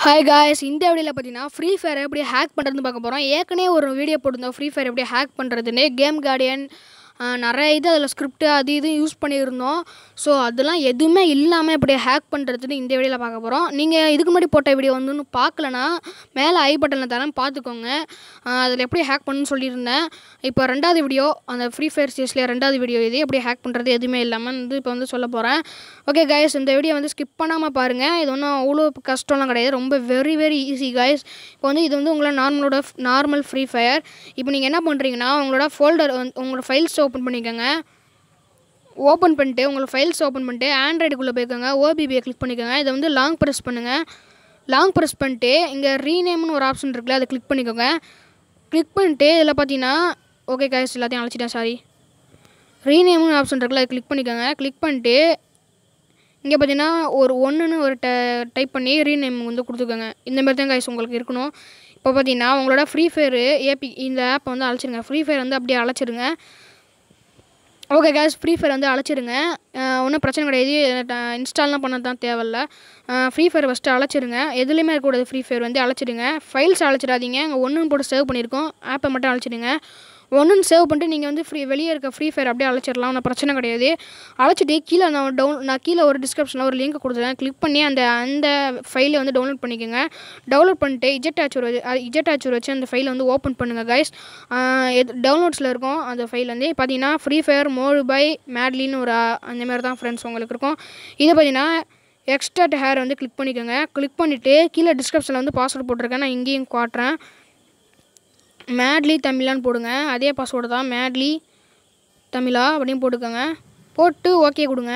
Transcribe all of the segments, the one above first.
hi guys இந்த வீடியோவில் பார்த்தீங்கன்னா ஃப்ரீ ஃபயர் எப்படி ஹேக் பண்ணுறதுன்னு பார்க்க போகிறோம் ஏற்கனவே ஒரு வீடியோ போட்டிருந்தோம் ஃப்ரீ ஃபயர் எப்படி ஹேக் பண்ணுறதுன்னு கேம் கார்டியன் நிறைய இது அதில் ஸ்கிரிப்ட் அது இது யூஸ் பண்ணியிருந்தோம் ஸோ அதெல்லாம் எதுவுமே இல்லாமல் எப்படி ஹேக் பண்ணுறதுன்னு இந்த வீடியோவில் பார்க்க போகிறோம் நீங்கள் இதுக்கு முன்னாடி போட்ட வீடியோ வந்து இன்னும் பார்க்கலனா மேலே ஐ பட்டனில் தரேன் பார்த்துக்கோங்க அதில் எப்படி ஹேக் பண்ணணும்னு சொல்லியிருந்தேன் இப்போ ரெண்டாவது வீடியோ அந்த ஃப்ரீ ஃபயர் சீரிஸில் ரெண்டாவது வீடியோ இது எப்படி ஹேக் பண்ணுறது எதுவுமே இல்லாமல் வந்து இப்போ வந்து சொல்ல போகிறேன் ஓகே கைஸ் இந்த வீடியோ வந்து ஸ்கிப் பண்ணாமல் பாருங்கள் இது ஒன்றும் அவ்வளோ கஷ்டம்லாம் கிடையாது ரொம்ப வெரி வெரி ஈஸி கைஸ் இப்போ வந்து இது வந்து உங்களோட நார்மலோட நார்மல் ஃப்ரீ ஃபயர் இப்போ நீங்கள் என்ன பண்ணுறீங்கன்னா உங்களோட ஃபோல்டர் வந்து உங்களோட ஃபைல்ஸ் ஓப்பன் பண்ணிக்கோங்க ஓப்பன் பண்ணிட்டு உங்களோட ஃபைல்ஸ் ஓப்பன் பண்ணிட்டு ஆண்ட்ராய்டுக்குள்ளே போய்க்கோங்க ஓபிபியை கிளிக் பண்ணிக்கோங்க இதை வந்து லாங் ப்ரெஸ் பண்ணுங்கள் லாங் ப்ரெஸ் பண்ணிட்டு இங்கே ரீநேம்னு ஒரு ஆப்ஷன் இருக்குல்ல அதை கிளிக் பண்ணிக்கோங்க கிளிக் பண்ணிட்டு இதில் பார்த்தீங்கன்னா ஓகே கைஸ் எல்லாத்தையும் அழைச்சிட்டேன் சாரி ரீநேம்னு ஆப்ஷன் இருக்குல்ல அதை கிளிக் பண்ணிக்கோங்க கிளிக் பண்ணிட்டு இங்கே பார்த்தீங்கன்னா ஒரு ஒன்றுன்னு ஒரு ட டைப் பண்ணி ரீநேம் வந்து கொடுத்துக்கோங்க இந்த மாதிரி தான் கைஸ் உங்களுக்கு இருக்கணும் இப்போ பார்த்தீங்கன்னா உங்களோட ஃப்ரீ ஃபயர் ஏபி இந்த ஆப்பை வந்து அழைச்சிருங்க ஃப்ரீ ஃபயர் வந்து அப்படியே அழைச்சிருங்க ஓகே கேஸ் ஃப்ரீ ஃபயர் வந்து அழைச்சிருங்க ஒன்றும் பிரச்சனை கிடையாது இன்ஸ்டால்லாம் பண்ண தான் தேவையில்ல ஃப்ரீ ஃபயர் ஃபஸ்ட்டு அழைச்சிருங்க எதுலேயுமே இருக்கக்கூடாது ஃப்ரீ ஃபயர் வந்து அழைச்சிடுங்க ஃபைல்ஸ் அழைச்சிடாதீங்க அங்கே ஒன்றுன்னு போட்டு சேவ் பண்ணியிருக்கோம் ஆப்பை மட்டும் அழைச்சிடுங்க ஒன்றுன்னு சேவ் பண்ணிட்டு நீங்கள் வந்து ஃப்ரீ வெளியே இருக்க ஃப்ரீ ஃபயர் அப்படியே அழைச்சிடலாம் ஒன்றும் பிரச்சனை கிடையாது அழைச்சிட்டு கீழே நான் டவுன் நான் கீழே ஒரு டிஸ்கிரிப்ஷனில் ஒரு லிங்க் கொடுத்துருக்கேன் கிளிக் பண்ணி அந்த அந்த ஃபைலை வந்து டவுன்லோட் பண்ணிக்கோங்க டவுன்லோட் பண்ணிட்டு இஜெட் ஆச்சூர் வச்சு இஜெட் ஆச்சூர் வச்சு அந்த ஃபைலை வந்து ஓப்பன் பண்ணுங்கள் கைஸ் எது டவுன்லோட்ஸில் இருக்கும் அந்த ஃபைல் வந்து பார்த்தீங்கன்னா ஃப்ரீ ஃபயர் மோடு பை மேட்லின்னு ஒரு அந்த மாதிரி தான் ஃப்ரெண்ட்ஸ் உங்களுக்கு இருக்கும் இது பார்த்தீங்கன்னா எக்ஸ்ட்ரா ஹேர் வந்து கிளிக் பண்ணிக்கோங்க கிளிக் பண்ணிவிட்டு கீழே டிஸ்கிரிப்ஷனில் வந்து பாஸ்வேர்டு போட்டிருக்கேன் நான் இங்கேயும் காட்டுறேன் மேட்லி தமிழான்னு போடுங்க அதே பாஸ்வேர்டு தான் மேட்லி தமிழா அப்படின்னு போட்டுக்கோங்க போட்டு ஓகே கொடுங்க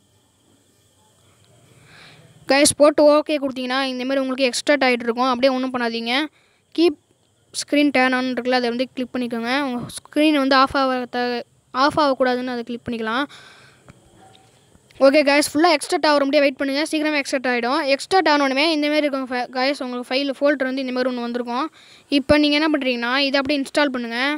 கைஸ் போட்டு ஓகே கொடுத்தீங்கன்னா இந்தமாரி உங்களுக்கு எக்ஸ்ட்ரா ஆகிட்டு இருக்கும் அப்படியே ஒன்றும் பண்ணாதீங்க கீப் ஸ்க்ரீன் டேர்ன் ஆன் இருக்குல்ல அதை வந்து கிளிக் பண்ணிக்கோங்க உங்கள் ஸ்க்ரீன் வந்து ஆஃப் ஆக த ஆஃப் ஆகக்கூடாதுன்னு அதை கிளிக் பண்ணிக்கலாம் ஓகே கைஸ் ஃபுல்லாக எக்ஸ்ட்ரா ஆகிற முடியாது வெயிட் பண்ணுங்கள் சீக்கிரமாக எக்ஸ்ட்ரா ஆகிடும் எக்ஸ்ட்ரா ஆனோடனே இந்தமாரி இருக்கும் கைஸ் உங்களுக்கு ஃபைல் ஃபோல்டர் வந்து இந்தமாரி ஒன்று வந்திருக்கும் இப்போ நீங்கள் என்ன பண்ணுறீங்கன்னா இதை அப்படியே இன்ஸ்டால் பண்ணுங்கள்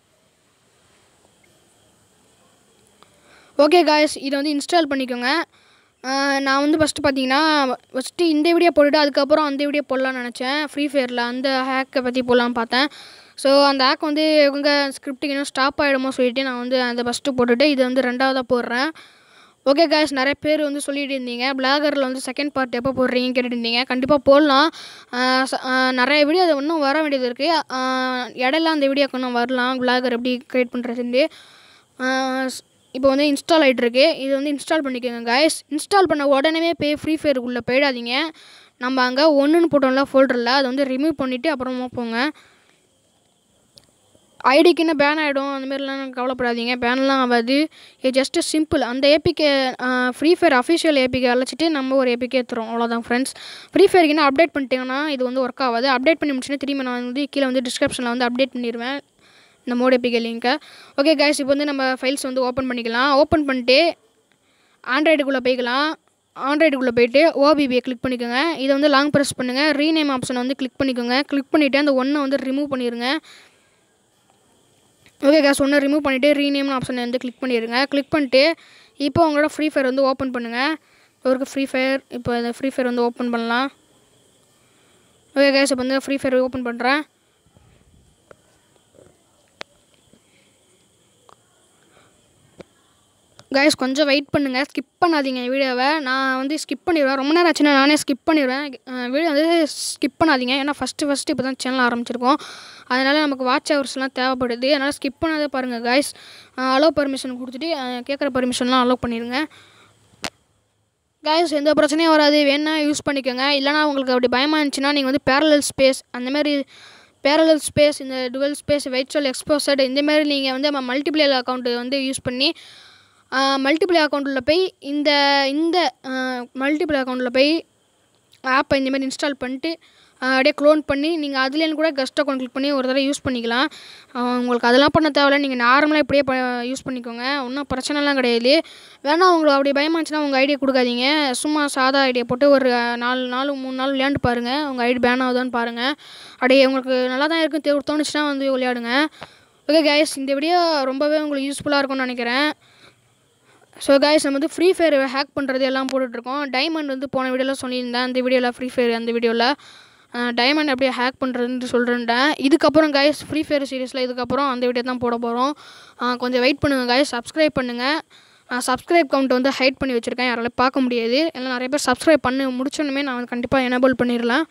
ஓகே காய்ஸ் இதை வந்து இன்ஸ்டால் பண்ணிக்கோங்க நான் வந்து ஃபஸ்ட்டு பார்த்தீங்கன்னா ஃபஸ்ட்டு இந்த வீடியோ போட்டுட்டு அதுக்கப்புறம் அந்த வீடியோ போடலான்னு நினச்சேன் ஃப்ரீ ஃபயரில் அந்த ஹேக்கை பற்றி போடலான்னு பார்த்தேன் ஸோ அந்த ஹேக் வந்து உங்கள் ஸ்கிரிப்டுக்கு இன்னும் ஸ்டாப் ஆகிடுமோ சொல்லிட்டு நான் வந்து அந்த ஃபஸ்ட்டு போட்டுட்டு இதை வந்து ரெண்டாவதாக போடுறேன் ஓகே காய்ஸ் நிறைய பேர் வந்து சொல்லிட்டு இருந்தீங்க பிளாகரில் வந்து செகண்ட் பார்ட் எப்போ போடுறீங்கன்னு கேட்டுட்டு இருந்தீங்க கண்டிப்பாக போடலாம் நிறைய வீடியோ அது இன்னும் வர வேண்டியது இருக்குது இடையில அந்த வீடியோக்கு இன்னும் வரலாம் பிளாகர் எப்படி க்ரியேட் பண்ணுறதுன்னு இப்போ வந்து இன்ஸ்டால் ஆகிட்டுருக்கு இது வந்து இன்ஸ்டால் பண்ணிக்கோங்க காய்ஸ் இன்ஸ்டால் பண்ண உடனே போய் ஃப்ரீ ஃபயருக்குள்ளே போயிடாதீங்க நம்ம அங்கே ஒன்றுன்னு போட்டோம்ல ஃபோல்டரில் அதை வந்து ரிமூவ் பண்ணிவிட்டு அப்புறமா போங்க ஐடிக்குன்னு பேன் ஆகிடும் அந்தமாரிலாம் கவலைப்படாதீங்க பேன்லாம் ஆகாது இது ஜஸ்ட்டு சிம்பிள் அந்த APK free fire official APK அழைச்சிட்டு நம்ம ஒரு ஏபிகே ஏற்றுறோம் அவ்வளோதான் ஃப்ரெண்ட்ஸ் ஃப்ரீ ஃபயருக்கு இன்னும் அப்டேட் பண்ணிட்டீங்கன்னா இது வந்து ஒர்க் ஆகாது அப்டேட் பண்ணி முடிச்சுன்னா திரும்பி நான் வந்து கீழே வந்து டிஸ்கிரிப்ஷனில் வந்து அப்டேட் பண்ணிடுவேன் இந்த மோட் ஏபிகே லிங்க்கை ஓகே கேஸ் இப்போ வந்து நம்ம ஃபைல்ஸ் வந்து ஓப்பன் பண்ணிக்கலாம் ஓப்பன் பண்ணிட்டு ஆண்ட்ராய்டுக்குள்ளே போய்க்கலாம் ஆண்ட்ராய்டுக்குள்ளே போயிட்டு ஓபிபியை கிளிக் பண்ணிக்கோங்க இதை வந்து லாங் ப்ரெஸ் பண்ணுங்கள் ரீநேம் ஆப்ஷனை வந்து கிளிக் பண்ணிக்கோங்க கிளிக் பண்ணிவிட்டு அந்த ஒன்றை வந்து ரிமூவ் பண்ணிடுங்க ஓகே கேஸ் ஒன்று ரிமூவ் பண்ணிவிட்டு ரீநேம்னு ஆப்ஷனை வந்து கிளிக் பண்ணிடுங்க கிளிக் பண்ணிட்டு இப்போ உங்களோட ஃப்ரீ ஃபயர் வந்து ஓப்பன் பண்ணுங்கள் ஒரு ஃப்ரீ ஃபயர் இப்போ இந்த ஃப்ரீ ஃபயர் வந்து ஓப்பன் பண்ணலாம் ஓகே கேஸ் இப்போ வந்து ஃப்ரீ ஃபயர் ஓப்பன் பண்ணுறேன் கைஸ் கொஞ்சம் வெயிட் பண்ணுங்கள் ஸ்கிப் பண்ணாதீங்க வீடியோவை நான் வந்து ஸ்கிப் பண்ணிடுவேன் ரொம்ப நேரம் ஆச்சுன்னா நானே ஸ்கிப் பண்ணிடுவேன் வீடியோ வந்து ஸ்கிப் பண்ணாதீங்க ஏன்னா ஃபஸ்ட்டு ஃபஸ்ட்டு இப்போ தான் சேனல் ஆரம்பிச்சிருக்கோம் அதனால் நமக்கு வாட்ச் ஹவர்ஸ்லாம் தேவைப்படுது அதனால் ஸ்கிப் பண்ணாதே பாருங்கள் கைஸ் அலோ பர்மிஷன் கொடுத்துட்டு கேட்குற பர்மிஷன்லாம் அலோவ் பண்ணிடுங்க கைஸ் எந்த பிரச்சனையும் வராது வேணா யூஸ் பண்ணிக்கோங்க இல்லைனா உங்களுக்கு அப்படி பயமாக இருந்துச்சுன்னா நீங்கள் வந்து பேரலல் ஸ்பேஸ் அந்தமாரி பேரலல் ஸ்பேஸ் இந்த டுவெல் ஸ்பேஸ் வெயிட்ஸ்வல் எக்ஸ்போசட் இந்தமாரி நீங்கள் வந்து நம்ம மல்டிப்ளேயர் அக்கௌண்ட்டு வந்து யூஸ் பண்ணி மல்டிபிள் அக்கௌண்ட்டில் போய் இந்த இந்த மல்டிபிள் அக்கௌண்ட்டில் போய் ஆப்பை இந்தமாதிரி இன்ஸ்டால் பண்ணிட்டு அப்படியே க்ளோன் பண்ணி நீங்கள் அதுலேருந்து கூட கஸ்ட் அக்கௌண்ட் கிளிக் பண்ணி ஒரு தடவை யூஸ் பண்ணிக்கலாம் உங்களுக்கு அதெல்லாம் பண்ண தேவையில்ல நீங்கள் நார்மலாக இப்படியே ப யூஸ் பண்ணிக்கோங்க ஒன்றும் பிரச்சனைலாம் கிடையாது வேணால் உங்களுக்கு அப்படி பயமாச்சுன்னா உங்கள் ஐடியா கொடுக்காதீங்க சும்மா சாதா ஐடியா போட்டு ஒரு நாலு நாலு மூணு நாள் விளையாண்டு பாருங்கள் உங்கள் ஐடி பேன் ஆகுதான்னு பாருங்கள் அப்படியே உங்களுக்கு நல்லா தான் இருக்கும் தோணுச்சுன்னா வந்து விளையாடுங்க ஓகே கேஸ் இந்த வீடியோ ரொம்பவே உங்களுக்கு யூஸ்ஃபுல்லாக இருக்கும்னு நினைக்கிறேன் ஸோ காய்ஸ் நம்ம வந்து ஃப்ரீ ஃபயர் ஹேக் பண்ணுறது எல்லாம் போட்டுட்ருக்கோம் டைமண்ட் வந்து போன வீடியோவில் சொல்லியிருந்தேன் அந்த வீடியோவில் ஃப்ரீ ஃபயர் அந்த வீடியோவில் டைமண்ட் அப்படியே ஹேக் பண்ணுறதுன்னு சொல்கிறேன்ட்டேன் இதுக்கப்புறம் காய்ஸ் ஃப்ரீ ஃபயர் சீரிஸில் இதுக்கப்புறம் அந்த வீடியோ தான் போட போகிறோம் கொஞ்சம் வெயிட் பண்ணுங்கள் காய்ஸ் சப்ஸ்கிரைப் பண்ணுங்கள் சப்ஸ்கிரைப் கவுண்ட் வந்து ஹைட் பண்ணி வச்சுருக்கேன் யாரால பார்க்க முடியாது எல்லாம் நிறைய பேர் சப்ஸ்கிரைப் பண்ணி முடிச்சோன்னுமே நான் வந்து கண்டிப்பாக எனேபிள் பண்ணிடலாம்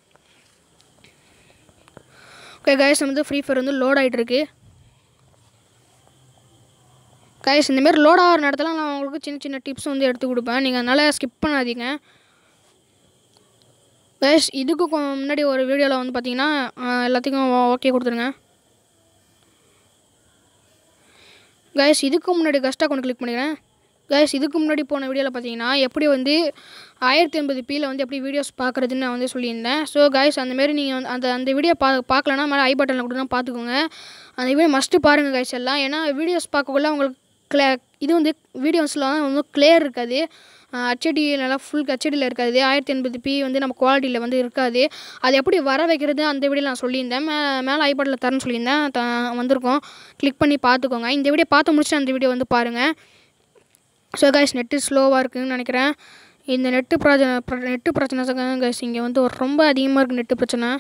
ஓகே காய்ஸ் வந்து ஃப்ரீ ஃபயர் வந்து லோட் ஆகிட்டு இருக்கு கைஸ் இந்தமாரி லோட் ஆகிற நேரத்தில் நான் உங்களுக்கு சின்ன சின்ன டிப்ஸ் வந்து எடுத்து கொடுப்பேன் நீங்கள் அதனால் ஸ்கிப் பண்ணாதீங்க கைஸ் இதுக்கு கொ- முன்னாடி ஒரு வீடியோவில் வந்து பார்த்தீங்கன்னா ஆஹ், எல்லாத்துக்கும் ஓகே கொடுத்துருங்க கைஸ் இதுக்கு முன்னாடி கஸ்ட் அக்கௌண்ட் கிளிக் பண்ணிக்கிறேன் கைஸ் இதுக்கு முன்னாடி போன வீடியோவில் பார்த்தீங்கன்னா எப்படி வந்து ஆயிரத்தி எண்பது பியில் வந்து எப்படி வீடியோஸ் பார்க்குறதுன்னு நான் வந்து சொல்லியிருந்தேன் ஸோ கைஸ் அந்தமாரி நீங்கள் வந்து அந்த அந்த வீடியோ பா பார்க்கலன்னா மேலே ஐ பட்டனில் கூட தான் பார்த்துக்கோங்க அந்த வீடியோ மஸ்ட்டு பாருங்கள் கைஸ் எல்லாம் ஏன்னா வீடியோஸ் பார்க்கக்குள்ள உங்களுக்கு கிளே இது வந்து வீடியோஸ்லாம் வந்து கிளியர் இருக்காது ஹெச்டி நல்லா ஃபுல் ஹெச்டியில் இருக்காது ஆயிரத்தி எண்பது பி வந்து நம்ம குவாலிட்டியில் வந்து இருக்காது அது எப்படி வர வைக்கிறது அந்த வீடியோ நான் சொல்லியிருந்தேன் மே மேலே ஐபாட்டில் தரேன்னு சொல்லியிருந்தேன் த வந்திருக்கோம் கிளிக் பண்ணி பார்த்துக்கோங்க இந்த வீடியோ பார்த்து முடிச்சு அந்த வீடியோ வந்து பாருங்கள் ஸோ கைஸ் நெட்டு ஸ்லோவாக இருக்குதுன்னு நினைக்கிறேன் இந்த நெட்டு பிரச்சனை நெட்டு பிரச்சனை கைஸ் இங்கே வந்து ஒரு ரொம்ப அதிகமாக இருக்குது நெட்டு பிரச்சனை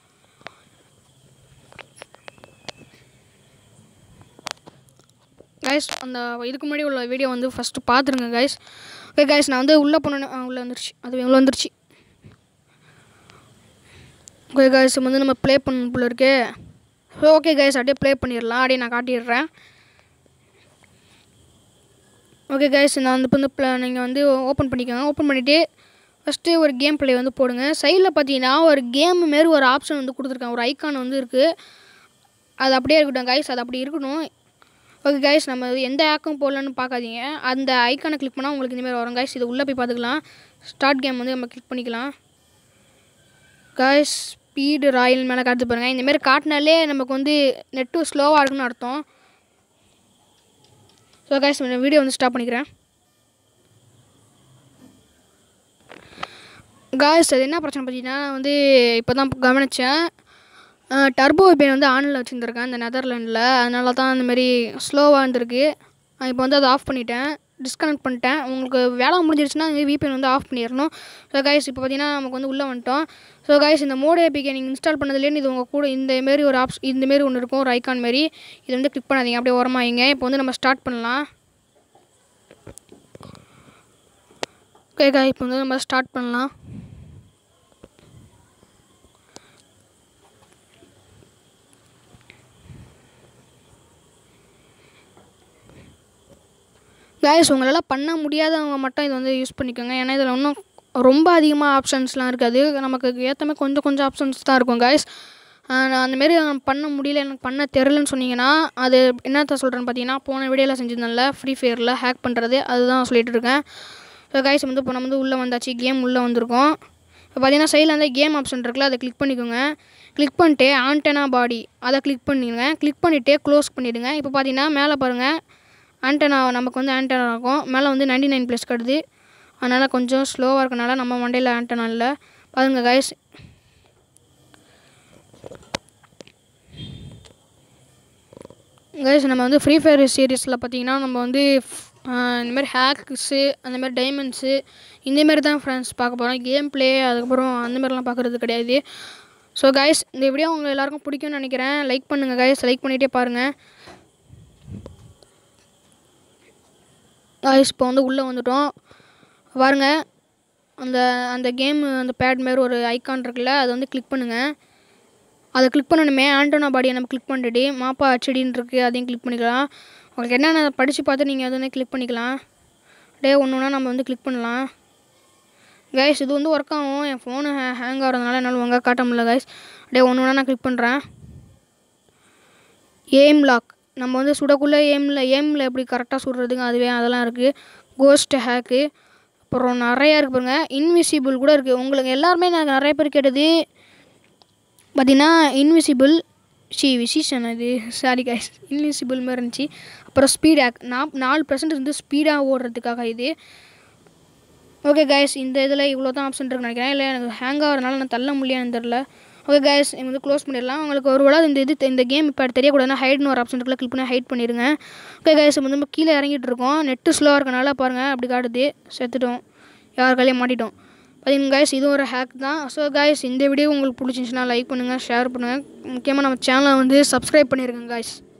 கைஸ் அந்த இதுக்கு முன்னாடி உள்ள வீடியோ வந்து ஃபஸ்ட்டு பார்த்துருங்க கைஸ் ஓகே கைஸ் நான் வந்து உள்ளே போனேன்னு உள்ளே வந்துருச்சு அது உள்ளே வந்துருச்சு ஓகே கைஸ் வந்து நம்ம ப்ளே பண்ண போல இருக்கே ஓகே கைஸ் அப்படியே ப்ளே பண்ணிடலாம் அப்படியே நான் காட்டிடுறேன் ஓகே கைஸ் நான் வந்து இப்போ வந்து ப்ள நீங்கள் வந்து ஓப்பன் பண்ணிக்கோங்க ஓப்பன் பண்ணிவிட்டு ஃபஸ்ட்டு ஒரு கேம் ப்ளே வந்து போடுங்க சைடில் பார்த்தீங்கன்னா ஒரு கேம் மாரி ஒரு ஆப்ஷன் வந்து கொடுத்துருக்கேன் ஒரு ஐக்கான் வந்து இருக்குது அது அப்படியே இருக்கட்டும் கைஸ் அது அப்படி இருக்கணும் ஓகே கைஸ் நம்ம இது எந்த ஆக்கும் போடலன்னு பார்க்காதீங்க அந்த ஐக்கானை கிளிக் பண்ணால் உங்களுக்கு இந்தமாரி வரும் கைஸ் இது உள்ளே போய் பார்த்துக்கலாம் ஸ்டார்ட் கேம் வந்து நம்ம கிளிக் பண்ணிக்கலாம் கைஸ் ஸ்பீடு ராயல் மேலே காட்டு பாருங்கள் இந்தமாரி காட்டினாலே நமக்கு வந்து நெட்டு ஸ்லோவாக இருக்குன்னு அர்த்தம் ஸோ கைஸ் வீடியோ வந்து ஸ்டாப் பண்ணிக்கிறேன் காய்ஸ் அது என்ன பிரச்சனை பார்த்தீங்கன்னா வந்து இப்போ தான் கவனித்தேன் டர்போ பேன் வந்து ஆனில் வச்சுருந்துருக்கேன் இந்த நெதர்லாண்டில் அதனால தான் அந்த மாதிரி ஸ்லோவாக இருந்திருக்கு இப்போ வந்து அதை ஆஃப் பண்ணிட்டேன் டிஸ்கனெக்ட் பண்ணிட்டேன் உங்களுக்கு வேலை முடிஞ்சிருச்சுன்னா விபிஎன் வந்து ஆஃப் பண்ணிடணும் ஸோ கைஸ் இப்போ பார்த்தீங்கன்னா நமக்கு வந்து உள்ளே வந்துட்டோம் ஸோ கைஸ் இந்த மோட் ஏபிகே நீங்கள் இன்ஸ்டால் பண்ணதுலேருந்து இது உங்கள் கூட இந்த மாரி ஒரு ஆப்ஸ் இந்த மாரி ஒன்று இருக்கும் ஒரு ஐக்கான் மாரி இது வந்து கிளிக் பண்ணாதீங்க அப்படியே ஓரமாயிங்க இப்போ வந்து நம்ம ஸ்டார்ட் பண்ணலாம் ஓகே கா இப்போ வந்து நம்ம ஸ்டார்ட் பண்ணலாம் கைஸ் உங்களால் பண்ண முடியாதவங்க மட்டும் இதை வந்து யூஸ் பண்ணிக்கோங்க ஏன்னா இதில் இன்னும் ரொம்ப அதிகமாக ஆப்ஷன்ஸ்லாம் இருக்காது நமக்கு ஏற்ற மாதிரி கொஞ்சம் கொஞ்சம் ஆப்ஷன்ஸ் தான் இருக்கும் கைஸ் நான் அந்தமாரி பண்ண முடியல எனக்கு பண்ண தெரிலன்னு சொன்னீங்கன்னா அது என்னத்த சொல்கிறேன்னு பார்த்தீங்கன்னா போன வீடியோவில் செஞ்சிருந்தேன்ல ஃப்ரீ ஃபயரில் ஹேக் பண்ணுறது அதுதான் சொல்லிட்டு இருக்கேன் ஸோ கைஸ் வந்து இப்போ நம்ம வந்து உள்ளே வந்தாச்சு கேம் உள்ளே வந்திருக்கோம் இப்போ பார்த்தீங்கன்னா சைடில் வந்து கேம் ஆப்ஷன் இருக்குல்ல அதை கிளிக் பண்ணிக்கோங்க கிளிக் பண்ணிட்டு ஆண்டனா பாடி அதை கிளிக் பண்ணிடுங்க கிளிக் பண்ணிவிட்டு க்ளோஸ் பண்ணிவிடுங்க இப்போ பார்த்தீங்கன்னா மேலே பாருங்கள் ஆண்டனா நமக்கு வந்து ஆண்டனா இருக்கும் மேலே வந்து நைன்டி நைன் ப்ளஸ் கடுது அதனால் கொஞ்சம் ஸ்லோவாக இருக்கனால நம்ம மண்டையில் ஆண்டனா இல்லை பாருங்க கைஸ் கைஸ் நம்ம வந்து ஃப்ரீ ஃபயர் சீரீஸில் பார்த்தீங்கன்னா நம்ம வந்து இந்தமாரி ஹேக்ஸு அந்தமாரி டைமண்ட்ஸு இந்தமாரி தான் ஃப்ரெண்ட்ஸ் பார்க்க போகிறோம் கேம் ப்ளே அதுக்கப்புறம் அந்த மாதிரிலாம் பார்க்குறது கிடையாது ஸோ கைஸ் இந்த வீடியோ உங்கள் எல்லாருக்கும் பிடிக்கும்னு நினைக்கிறேன் லைக் பண்ணுங்கள் கைஸ் லைக் பண்ணிகிட்டே பாருங்கள் கைஸ் இப்போ வந்து உள்ளே வந்துட்டோம் பாருங்க அந்த அந்த கேம் அந்த பேட் மாரி ஒரு ஐக்கான் இருக்குல்ல அதை வந்து கிளிக் பண்ணுங்கள் அதை கிளிக் பண்ணணுமே ஆண்டோனா பாடியை நம்ம கிளிக் பண்ணிட்டு மாப்பா ஹெச்டின்னு இருக்குது அதையும் கிளிக் பண்ணிக்கலாம் உங்களுக்கு என்னென்ன படித்து பார்த்து நீங்கள் அதை வந்து கிளிக் பண்ணிக்கலாம் அப்படியே ஒன்று ஒன்றா நம்ம வந்து கிளிக் பண்ணலாம் கைஸ் இது வந்து ஒர்க் ஆகும் என் ஃபோனு ஹேங் ஆகிறதுனால என்னால் ஒழுங்காக காட்ட முடியல கைஸ் அப்படியே ஒன்று ஒன்றா நான் கிளிக் பண்ணுறேன் எய்ம் லாக் நம்ம வந்து சுடக்குள்ளே எய்மில் எய்மில் எப்படி கரெக்டாக சுடுறதுங்க அதுவே அதெல்லாம் இருக்குது கோஸ்ட் ஹேக்கு அப்புறம் நிறையா இருக்குது பாருங்க இன்விசிபிள் கூட இருக்குது உங்களுக்கு எல்லாருமே நான் நிறைய பேர் கேட்டது பார்த்தீங்கன்னா இன்விசிபிள் சி விசிஷன் அது சாரி கைஸ் இன்விசிபிள் மாதிரி இருந்துச்சு அப்புறம் ஸ்பீட் ஆக் நான் நாலு பர்சன்ட் வந்து ஸ்பீடாக ஓடுறதுக்காக இது ஓகே கைஸ் இந்த இதில் இவ்வளோ தான் ஆப்ஷன் இருக்குன்னு நினைக்கிறேன் இல்லை எனக்கு ஹேங் ஆகிறதுனால நான் தள்ள முடியாதுன்னு தெரில ஓகே கைஸ் இங்கே வந்து க்ளோஸ் பண்ணிடலாம் உங்களுக்கு ஒரு வேளை இந்த இது இந்த கேம் இப்போ தெரியக்கூடாதுன்னா ஹைட்னு ஒரு ஆப்ஷன் இருக்குல்ல கிளிக் பண்ணி ஹைட் பண்ணிடுங்க ஓகே கைஸ் வந்து நம்ம கீழே இறங்கிட்டு இருக்கோம் நெட்டு ஸ்லோவாக இருக்கனால பாருங்கள் அப்படி காட்டுது செத்துட்டோம் யார் கையிலையும் மாட்டிட்டோம் பார்த்தீங்கன்னா கைஸ் இது ஒரு ஹேக் தான் ஸோ கைஸ் இந்த வீடியோ உங்களுக்கு பிடிச்சிருந்துச்சுன்னா லைக் பண்ணுங்கள் ஷேர் பண்ணுங்கள் முக்கியமாக நம்ம சேனலை வந்து சப்ஸ்கிரைப் பண்ணியிருக்கேன் கைஸ்